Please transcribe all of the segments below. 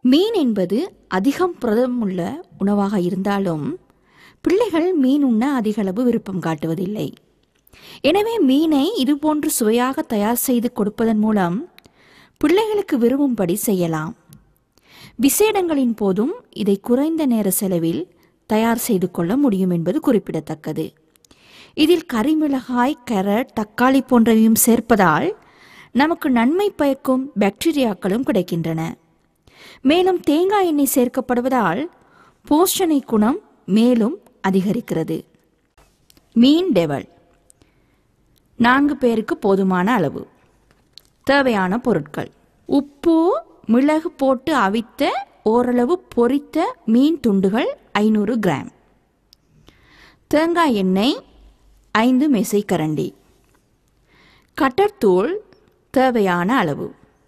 மீன் என்பது அதிகம் புரதமுள்ள உணவாக இருந்தாலும் பிள்ளைகள் மீன் உண்ண அதிகளவு விருப்பம் காட்டுவதில்லை எனவே மீனை இதுபோன்று சுவையாக தயார் செய்து கொடுப்பதன் மூலம் பிள்ளைகளுக்கு விரும்பும்படி செய்யலாம் விசேடங்களின் போதும் இதை குறைந்த நேர செலவில் தயார் செய்து கொள்ள முடியும் என்பது குறிப்பிடத்தக்கது இதில் கரிமிளகாய் கேரட் தக்காளி போன்றவையும் சேர்ப்பதால் நமக்கு நன்மை பயக்கும் பாக்டீரியாக்களும் கிடைக்கின்றன மேலும் தேங்காய் எண்ணெய் சேர்க்கப்படுவதால் போஷணை குணம் மேலும் அதிகரிக்கிறது மீன் டெவல் நான்கு பேருக்கு போதுமான அளவு தேவையான பொருட்கள் உப்பு மிளகு போட்டு அவித்த ஓரளவு பொரித்த மீன் துண்டுகள் ஐநூறு கிராம் தேங்காய் எண்ணெய் ஐந்து மேசைக்கரண்டி கட்டர்தூள் தேவையான அளவு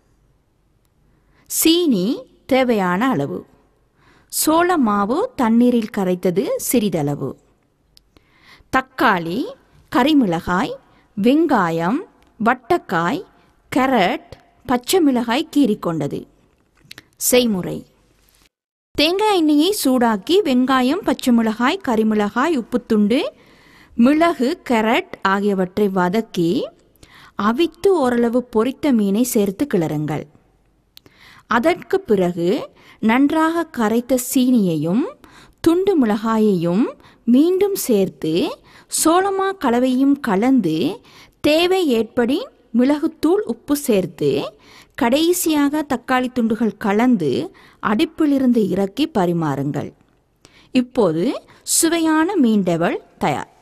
சீனி தேவையான அளவு சோள மாவு தண்ணீரில் கரைத்தது சிறிதளவு தக்காளி கரிமிளகாய் வெங்காயம் வட்டக்காய் கேரட் பச்சை மிளகாய் கீறிக்கொண்டது செய்முறை தேங்காய் எண்ணெயை சூடாக்கி வெங்காயம் பச்சை மிளகாய் கரிமிளகாய் உப்புத்துண்டு மிளகு கேரட் ஆகியவற்றை வதக்கி அவித்து ஓரளவு பொரித்த மீனை சேர்த்து கிளறுங்கள் அதற்கு பிறகு நன்றாக கரைத்த சீனியையும் துண்டு மிளகாயையும் மீண்டும் சேர்த்து சோளமா கலவையும் கலந்து தேவை ஏற்படி மிளகுத்தூள் உப்பு சேர்த்து கடைசியாக தக்காளி துண்டுகள் கலந்து அடுப்பிலிருந்து இறக்கி பரிமாறுங்கள் இப்போது சுவையான மீன் டெவல் தயார்